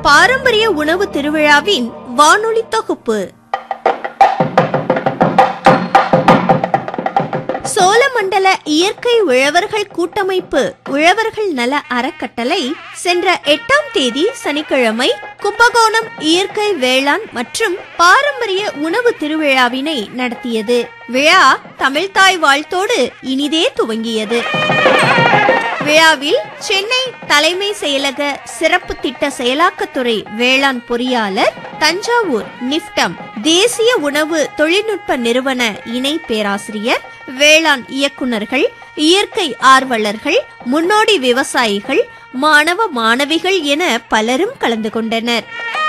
பாரம்பரிய உணவு திருவிழாவின் வானொலி தொகுப்பு சோழமண்டல இயற்கை உழவர்கள் கூட்டமைப்பு உழவர்கள் நல அறக்கட்டளை சென்ற எட்டாம் தேதி சனிக்கிழமை கும்பகோணம் இயற்கை வேளாண் மற்றும் பாரம்பரிய உணவு திருவிழாவினை நடத்தியது விழா தமிழ்தாய் வாழ்த்தோடு இனிதே துவங்கியது விழாவில் சென்னை தலைமை செயலக சிறப்பு திட்ட செயலாக்கத்துறை வேளாண் பொறியாளர் தஞ்சாவூர் நிப்டம் தேசிய உணவு தொழில்நுட்ப நிறுவன இணை பேராசிரியர் வேளாண் இயக்குனர்கள் இயற்கை ஆர்வலர்கள் முன்னோடி விவசாயிகள் மாணவ மாணவிகள் என பலரும் கலந்து கொண்டனர்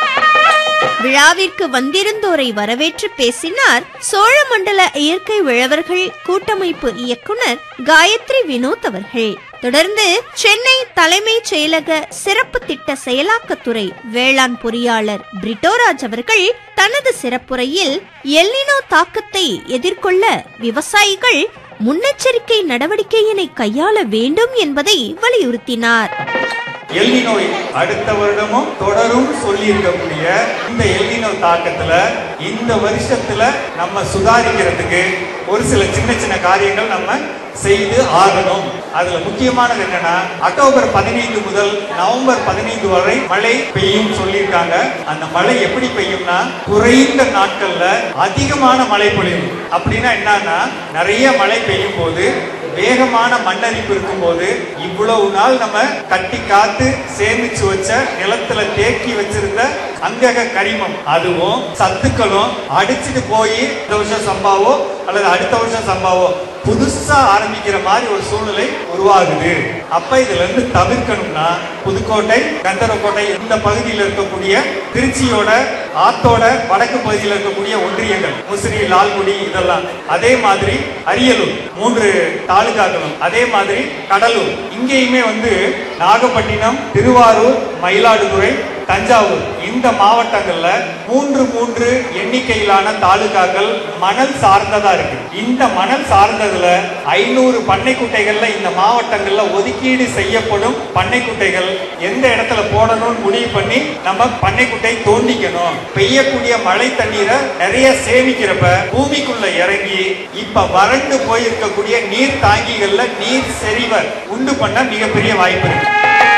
விழாவிற்கு வந்திருந்தோரை வரவேற்று பேசினார் சோழமண்டல இயற்கை உழவர்கள் கூட்டமைப்பு இயக்குனர் காயத்ரி வினோத் அவர்கள் தொடர்ந்து சென்னை தலைமைச் செயலக சிறப்பு திட்ட செயலாக்கத்துறை வேளாண் பொறியாளர் பிரிட்டோராஜ் அவர்கள் தனது சிறப்புரையில் எல்லினோ தாக்கத்தை எதிர்கொள்ள விவசாயிகள் முன்னெச்சரிக்கை நடவடிக்கையினை கையாள வேண்டும் என்பதை வலியுறுத்தினார் எல்லினோ அடுத்த வருடமும் தொடரும் சொல்லி இருக்கக்கூடிய இந்த எல்லினோ தாக்கத்துல இந்த வருஷத்துல நம்ம சுதாரிக்கிறதுக்கு ஒரு சில சின்ன சின்ன காரியங்கள் நம்ம செய்து ஆகணும் அதுல முக்கியமானது என்னன்னா அக்டோபர் பதினைந்து முதல் நவம்பர் பதினைந்து வரை மழை பெய்யும் சொல்லியிருக்காங்க அந்த மழை எப்படி பெய்யும்னா குறைந்த நாட்கள்ல அதிகமான மழை பொழிவு அப்படின்னா என்னன்னா நிறைய மழை பெய்யும் போது வேகமான மண்ணரிப்பு இருக்கும்போது இவ்வளவு நாள் நம்ம கட்டி காத்து சேமிச்சு வச்ச நிலத்துல தேக்கி வச்சிருந்த அங்கக கரிமம் அதுவும் சத்துக்களும் அடிச்சுட்டு போய் இந்த வருஷம் சம்பாவோ அல்லது அடுத்த வருஷம் சம்பாவோ புதுசா ஆரம்பிக்கிற மாதிரி ஒரு சூழ்நிலை உருவாகுது அப்ப இதுல இருந்து தவிர்க்கணும்னா புதுக்கோட்டை கந்தரக்கோட்டை இந்த பகுதியில் இருக்கக்கூடிய திருச்சியோட ஆத்தோட வடக்கு பகுதியில் இருக்கக்கூடிய ஒன்றியங்கள் முசிறி லால்குடி இதெல்லாம் அதே மாதிரி அரியலூர் மூன்று தாலுகாக்களும் அதே மாதிரி கடலூர் இங்கேயுமே வந்து நாகப்பட்டினம் திருவாரூர் மயிலாடுதுறை தஞ்சாவூர் இந்த மாவட்டங்கள்ல மூன்று மூன்று எண்ணிக்கையிலான தாலுகாக்கள் மணல் சார்ந்ததா இருக்கு இந்த மணல் சார்ந்ததுல ஐநூறு பண்ணை குட்டைகள்ல இந்த மாவட்டங்கள்ல ஒதுக்கீடு செய்யப்படும் பண்ணை குட்டைகள் எந்த இடத்துல போடணும்னு முடிவு பண்ணி நம்ம பண்ணை குட்டை தோண்டிக்கணும் பெய்யக்கூடிய மழை தண்ணீரை நிறைய சேமிக்கிறப்ப பூமிக்குள்ள இறங்கி இப்ப வறண்டு போயிருக்கக்கூடிய நீர் தாங்கிகள்ல நீர் செறிவை உண்டு பண்ண மிகப்பெரிய வாய்ப்பு இருக்கு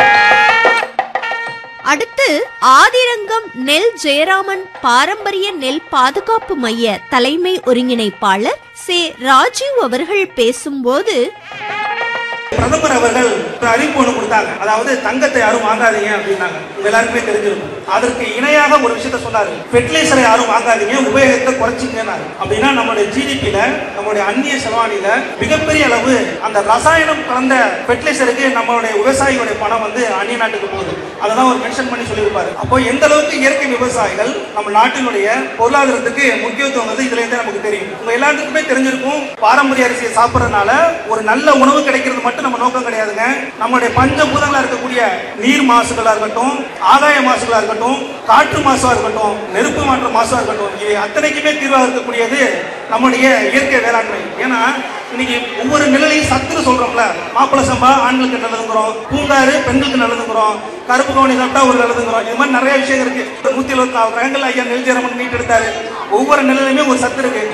அடுத்து ஆதிரங்கம் நெல் ஜெயராமன் பாரம்பரிய நெல் பாதுகாப்பு மைய தலைமை ஒருங்கிணைப்பாளர் சே ராஜீவ் அவர்கள் பேசும்போது பிரதமர் அவர்கள் ஒரு அறிவிப்பு ஒன்று கொடுத்தாங்க அதாவது தங்கத்தை யாரும் வாங்காதீங்க அப்படின்னாங்க உங்க எல்லாருக்குமே தெரிஞ்சிருக்கும் அதற்கு இணையாக ஒரு விஷயத்த சொன்னாரு ஃபெர்டிலைசரை யாரும் வாங்காதீங்க உபயோகத்தை குறைச்சிங்கன்னாரு அப்படின்னா நம்மளுடைய ஜிடிபியில நம்மளுடைய அந்நிய செலவாணியில மிகப்பெரிய அளவு அந்த ரசாயனம் கலந்த ஃபெர்டிலைசருக்கு நம்மளுடைய விவசாயிகளுடைய பணம் வந்து அந்நிய நாட்டுக்கு போகுது அதெல்லாம் ஒரு மென்ஷன் பண்ணி சொல்லியிருப்பாரு அப்போ எந்த அளவுக்கு இயற்கை விவசாயிகள் நம்ம நாட்டினுடைய பொருளாதாரத்துக்கு முக்கியத்துவம் வந்து இதுல இருந்தே நமக்கு தெரியும் உங்க எல்லாத்துக்குமே தெரிஞ்சிருக்கும் பாரம்பரிய அரிசியை சாப்பிட்றதுனால ஒரு நல்ல உணவு கிடைக்கிறது மட்டும் நம்ம நோக்கம் கிடையாதுங்க நம்மளுடைய பஞ்சபூதங்களா இருக்கக்கூடிய நீர் மாசுகளா இருக்கட்டும் ஆகாய மாசுகளா இருக்கட்டும் காற்று மாசா இருக்கட்டும் நெருப்பு மாற்ற மாசா இருக்கட்டும் இவை அத்தனைக்குமே தீர்வாக இருக்கக்கூடியது நம்முடைய இயற்கை வேளாண்மை ஏன்னா இன்னைக்கு ஒவ்வொரு நிலையும் சத்துன்னு சொல்றோம்ல மாப்பிள சம்பா ஆண்களுக்கு நல்லதுங்கிறோம் பூங்காறு பெண்களுக்கு நல்லதுங்கிறோம் கருப்பு கவனி சாப்பிட்டா ஒரு நல்லதுங்கிறோம் இது மாதிரி நிறைய விஷயம் இருக்கு நூத்தி எழுபத்தி நாலு ரகங்கள் ஐயா நெல்ஜரமன் மீட் எடுத்தாரு ஒவ்வொரு நிலையிலுமே ஒரு சத்து இருக்கு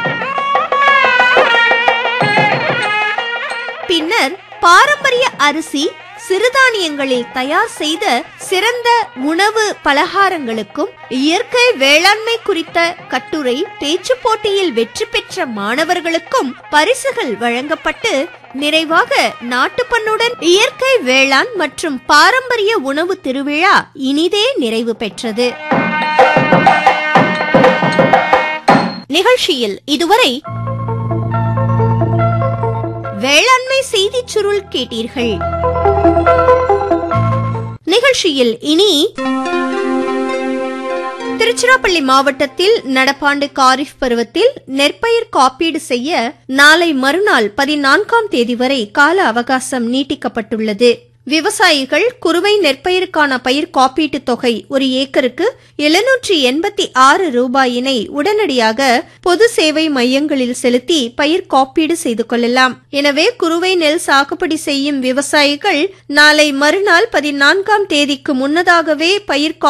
பின்னர் பாரம்பரிய அரிசி சிறுதானியங்களில் தயார் செய்த சிறந்த உணவு பலகாரங்களுக்கும் இயற்கை வேளாண்மை குறித்த கட்டுரை பேச்சு போட்டியில் வெற்றி பெற்ற மாணவர்களுக்கும் பரிசுகள் வழங்கப்பட்டு நிறைவாக நாட்டுப்பண்ணுடன் இயற்கை வேளாண் மற்றும் பாரம்பரிய உணவு திருவிழா இனிதே நிறைவு பெற்றது நிகழ்ச்சியில் இதுவரை வேளாண்மை செய்திச் சுருள் கேட்டீர்கள் நிகழ்ச்சியில் இனி திருச்சிராப்பள்ளி மாவட்டத்தில் நடப்பாண்டு காரிஃப் பருவத்தில் நெற்பயிர் காப்பீடு செய்ய நாளை மறுநாள் பதினான்காம் தேதி வரை கால அவகாசம் நீட்டிக்கப்பட்டுள்ளது விவசாயிகள் குறுவை நெற்பயிருக்கான பயிர் காப்பீட்டுத் தொகை ஒரு ஏக்கருக்கு எழுநூற்றி எண்பத்தி ஆறு ரூபாயினை உடனடியாக பொது சேவை மையங்களில் செலுத்தி பயிர் காப்பீடு செய்து கொள்ளலாம் எனவே குறுவை நெல் சாகுபடி செய்யும் விவசாயிகள் நாளை மறுநாள் பதினான்காம் தேதிக்கு முன்னதாகவே பயிர்